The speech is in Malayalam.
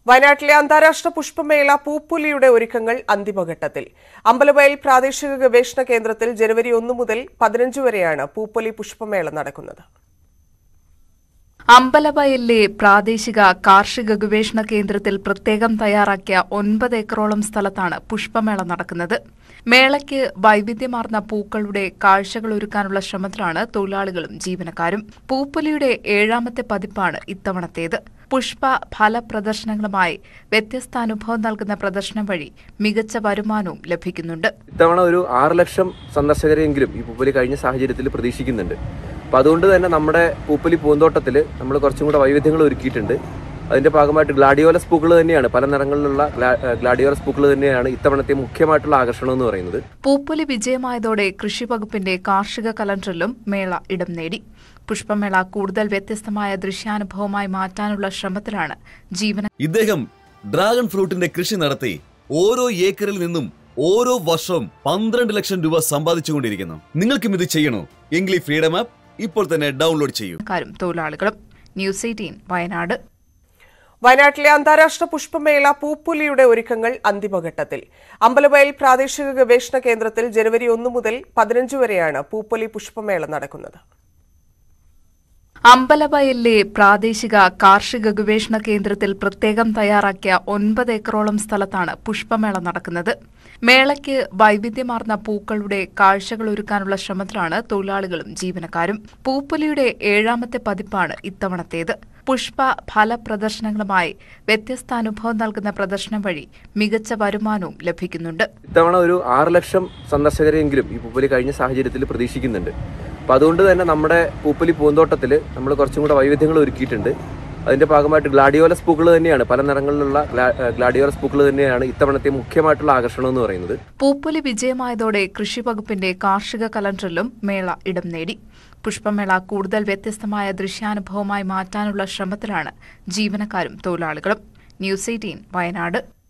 വയനാട്ടിലെ അന്താരാഷ്ട്ര പുഷ്പമേള പൂപ്പുലിയുടെ ഒരുക്കങ്ങൾ അന്തിമഘട്ടത്തിൽ അമ്പലവയൽ പ്രാദേശിക ഗവേഷണ കേന്ദ്രത്തിൽ ജനുവരി ഒന്ന് മുതൽ പതിനഞ്ച് വരെയാണ് പൂപ്പൊലി പുഷ്പമേള നടക്കുന്നത് അമ്പലവയലിലെ പ്രാദേശിക കാർഷിക ഗവേഷണ കേന്ദ്രത്തിൽ പ്രത്യേകം തയ്യാറാക്കിയ ഒൻപത് ഏക്കറോളം സ്ഥലത്താണ് പുഷ്പമേള നടക്കുന്നത് മേളയ്ക്ക് വൈവിധ്യമാർന്ന പൂക്കളുടെ കാഴ്ചകൾ ഒരുക്കാനുള്ള ശ്രമത്തിലാണ് തൊഴിലാളികളും ജീവനക്കാരും പൂപ്പൊലിയുടെ ഏഴാമത്തെ പതിപ്പാണ് ഇത്തവണത്തേത് പുഷ്പ ഫല പ്രദർശനങ്ങളുമായി വ്യത്യസ്ത അനുഭവം നൽകുന്ന പ്രദർശനം വഴി മികച്ച വരുമാനവും ലഭിക്കുന്നുണ്ട് ഇത്തവണ ഒരു ആറ് ലക്ഷം സന്ദർശകരെങ്കിലും ഈ പൂപ്പലി കഴിഞ്ഞ സാഹചര്യത്തിൽ പ്രതീക്ഷിക്കുന്നുണ്ട് അപ്പോൾ അതുകൊണ്ട് തന്നെ നമ്മുടെ പൂപ്പലി പൂന്തോട്ടത്തിൽ നമ്മൾ കുറച്ചും കൂടെ വൈവിധ്യങ്ങൾ ഒരുക്കിയിട്ടുണ്ട് അതിന്റെ ഭാഗമായിട്ട് ഗ്ലാഡിയോലസ് പൂക്കൾ തന്നെയാണ് പല നിറങ്ങളിലുള്ള ഗ്ലാ- ഗ്ലാഡിയോലസ് പൂക്കൾ തന്നെയാണ് ഇത്തവണത്തെ മുഖ്യമായിട്ടുള്ള ആകർഷണം എന്ന് പറയുന്നത് പൂപ്പൊലി വിജയമായതോടെ കൃഷി വകുപ്പിന്റെ കാർഷിക കലണ്ടറിലും മേള ഇടം നേടി പുഷ്പമേള കൂടുതൽ വ്യത്യസ്തമായ ദൃശ്യാനുഭവമായി മാറ്റാനുള്ള ശ്രമത്തിലാണ് ജീവന ഇദ്ദേഹം ഡ്രാഗൺ ഫ്രൂട്ടിന്റെ കൃഷി നടത്തി ഓരോ ഏക്കറിൽ നിന്നും ഓരോ വർഷവും പന്ത്രണ്ട് ലക്ഷം രൂപ സമ്പാദിച്ചുകൊണ്ടിരിക്കുന്നു നിങ്ങൾക്കും ഇത് ചെയ്യണോ എങ്കിൽ ഈ ഫ്രീഡം ആപ്പ് ഇപ്പോൾ തന്നെ ഡൗൺലോഡ് ചെയ്യൂ കാരും തൊഴിലാളികളും ന്യൂസ് എയ്റ്റീൻ വയനാട് വയനാട്ടിലെ അന്താരാഷ്ട്ര പുഷ്പമേള പൂപ്പൊലിയുടെ ഒരുക്കങ്ങൾ അന്തിമഘട്ടത്തിൽ അമ്പലവയൽ പ്രാദേശിക ഗവേഷണ കേന്ദ്രത്തിൽ ജനുവരി ഒന്ന് മുതൽ പതിനഞ്ച് വരെയാണ് പൂപ്പൊലി പുഷ്പമേള നടക്കുന്നത് അമ്പലവയലിലെ പ്രാദേശിക കാർഷിക ഗവേഷണ കേന്ദ്രത്തിൽ പ്രത്യേകം തയ്യാറാക്കിയ ഒൻപത് ഏക്കറോളം സ്ഥലത്താണ് പുഷ്പമേള നടക്കുന്നത് മേളയ്ക്ക് വൈവിധ്യമാർന്ന പൂക്കളുടെ കാഴ്ചകൾ ഒരുക്കാനുള്ള ശ്രമത്തിലാണ് തൊഴിലാളികളും ജീവനക്കാരും പൂപ്പൊലിയുടെ ഏഴാമത്തെ പതിപ്പാണ് ഇത്തവണത്തേത് പുഷ്പ ഫല പ്രദർശനങ്ങളുമായി വ്യത്യസ്ത അനുഭവം നൽകുന്ന പ്രദർശനം വഴി മികച്ച വരുമാനവും ലഭിക്കുന്നുണ്ട് ഇത്തവണ ഒരു ആറ് ലക്ഷം സന്ദർശകരെങ്കിലും ഈ പൂപ്പലി കഴിഞ്ഞ സാഹചര്യത്തിൽ പ്രതീക്ഷിക്കുന്നുണ്ട് അപ്പോൾ അതുകൊണ്ട് തന്നെ നമ്മുടെ പൂപ്പലി പൂന്തോട്ടത്തിൽ നമ്മൾ കുറച്ചും കൂടെ വൈവിധ്യങ്ങൾ ഒരുക്കിയിട്ടുണ്ട് അതിന്റെ ഭാഗമായിട്ട് ഗ്ലാഡിയോലസ് പൂക്കൾ തന്നെയാണ് പല നിറങ്ങളിലുള്ള ഗ്ലാ- ഗ്ലാഡിയോലസ് പൂക്കൾ തന്നെയാണ് ഇത്തവണത്തെ മുഖ്യമായിട്ടുള്ള ആകർഷണം എന്ന് പറയുന്നത് പൂപ്പൊലി വിജയമായതോടെ കൃഷി വകുപ്പിന്റെ കാർഷിക കലണ്ടറിലും മേള ഇടം നേടി പുഷ്പമേള കൂടുതൽ വ്യത്യസ്തമായ ദൃശ്യാനുഭവമായി മാറ്റാനുള്ള ശ്രമത്തിലാണ് ജീവനക്കാരും തൊഴിലാളികളും ന്യൂസ് എയ്റ്റീൻ വയനാട്